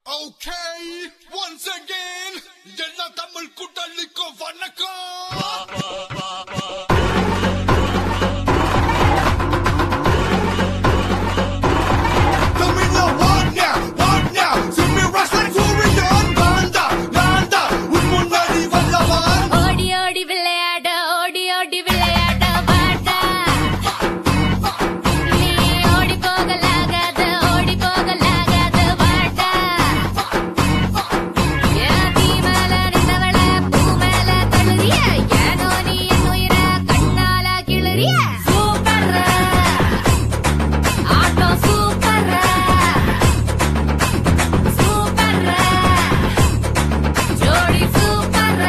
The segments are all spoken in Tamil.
Okay, once again, எல்லா தமிழ் கூட்டாளிக்கும் வணக்கம் தமிழ்ல வாட்யா, வாட்யா, சிம்மி ரசன் கூறினான், நான்தா, நான்தா, உன் முன்னாடி வல்லவன். ஓடி ஓடி விளையாட ஓடி ஓடி விளையாட வாடா நீ ஓடி போகலாகாத ஓடி போகலாகாத வாடா என் தீ மேல நின்றவள பூ மேல தழுவிய ஏனோ நீ என் உயிர கண்ணால கிளறிய சூப்பர் ஆட்டோ சூப்பர் சூப்பர் ஜோடி சூப்பர்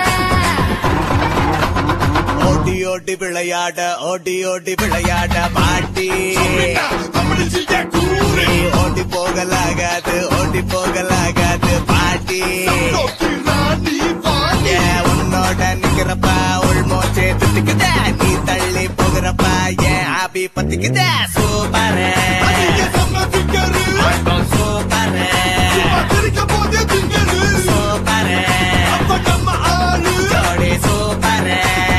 ஓடி ஓடி விளையாட ஓடி ஓடி விளையாட மாட்டி தமிழா, தமிழில் செய்ய கூறு. நீ ஓடி போகலாகாது ஓடி போகலாகாது பாட்டி நோக்கி ராணி வாணி. ஏன் உன்னோட நிக்கிறப்ப உள்மோச்சே துட்டிக்குத நீ தள்ளி போகிறப்ப ஏன் ஆபி பத்திக்குத சூப்பர் அதிக செம்ம திங்கரு. சூப்பர் சும்மா சிரிக்க போதே திங்கரு. சூப்பர் அப்ப நம்ம ஆளு. ஜோடி சூப்பர்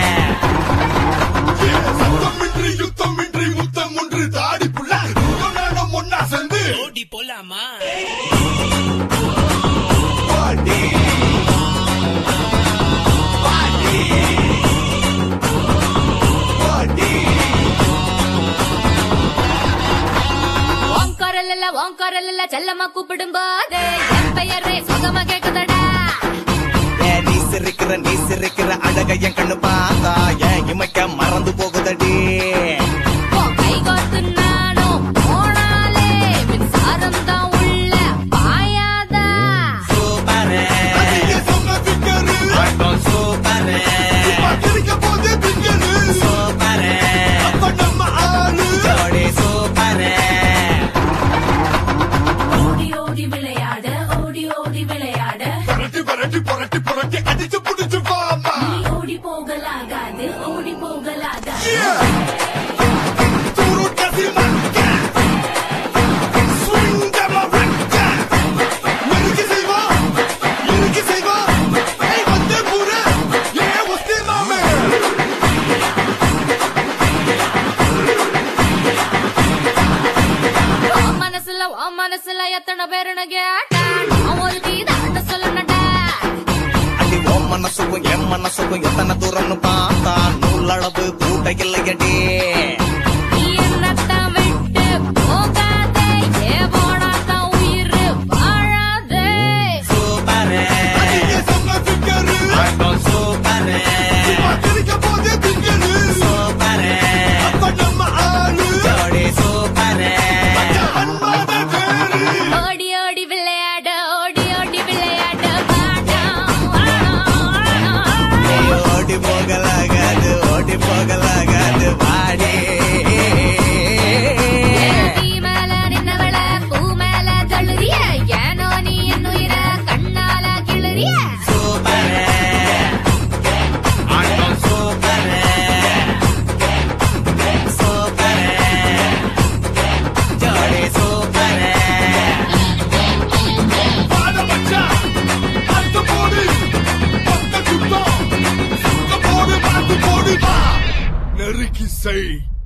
சத்தமின்றி யுத்தமின்றி முத்தம் ஒன்று தாடி புள்ள உங்க நானும் ஒன்னா சேர்ந்து ஓடி போலாமா பாடி பாடி பாடி ஓங்காரல்ல ஓங்காரல்ல செல்லமா கூப்பிடும் போது என் பெயரே சுகமா கேக்குதடா ஏன் நீ சிரிக்கிற நீ சிரிக்கிற அழக என் கண்ணு பார்த்தா ஏன் இமைக்க மறந்து போகுதடி உன் கை கோர்த்து நானும் போனாலே மின்சாரம் தான் உள்ள பாயாதா சூப்பர் அதிக செம்ம திங்கரு. சூப்பர் சும்மா சிரிக்க போதே திங்கரு. சூப்பர் அப்ப நம்ம ஆளு. ஜோடி சூப்பர் ஓடி ஓடி விளையாட ஓடி ஓடி விளையாட புரட்டி புரட்டி புரட்டி புரட்டி அடிச்சு புடிச்சு வாமா நீ ஓடி போகலாகாது ஓடி போகலாகாது துருட்ட சிமக்க Swing them a wrecker. நெருக்கி செய்வா, இறுக்கி செய்வா. ஏய், வந்தே பூர, ஏன் ஒத்தே மாமே? உன் மனசுல உன் மனசுல எத்தனை பேருன்னு கேட்டா நான் ஒரு தீதாட்ட சொல்லணும்டா அடி ஓ மனசுக்கும் என் மனசுக்கும் எத்தனை தூரம்னு பார்த்தா நூலளவு கூட்ட இல்லையடி நீ என்னத்தான் விட்டு போகாதே ஏ போனாதான் உயிர் வாழாதே சூப்பர் அதிக செம்ம திங்கரு. சூப்பர் சும்மா சிரிக்க போதே திங்கரு. சூப்பர் அப்ப நம்ம ஆளு. ஜோடி சூப்பர் அன்பான பேரு. ஓடி ஓடி விளையாட ஓடி ஓடி விளையாட வாடா நீ ஓடி போகலாகாது ஓடி போகலாகாது வாடி தீ மேல நின்னவள பூ மேல தழுறிய ஏனோ நீ என் உயிர கண்ணால கிளறிய சூப்பர் சூப்பர் சூப்பர் ஜோடி சூப்பர் வாட மச்சான், அத்து போடு, பக்க சுத்தம். சுத்த போடு, பார்த்து போடு, வா. நெருக்கி செய்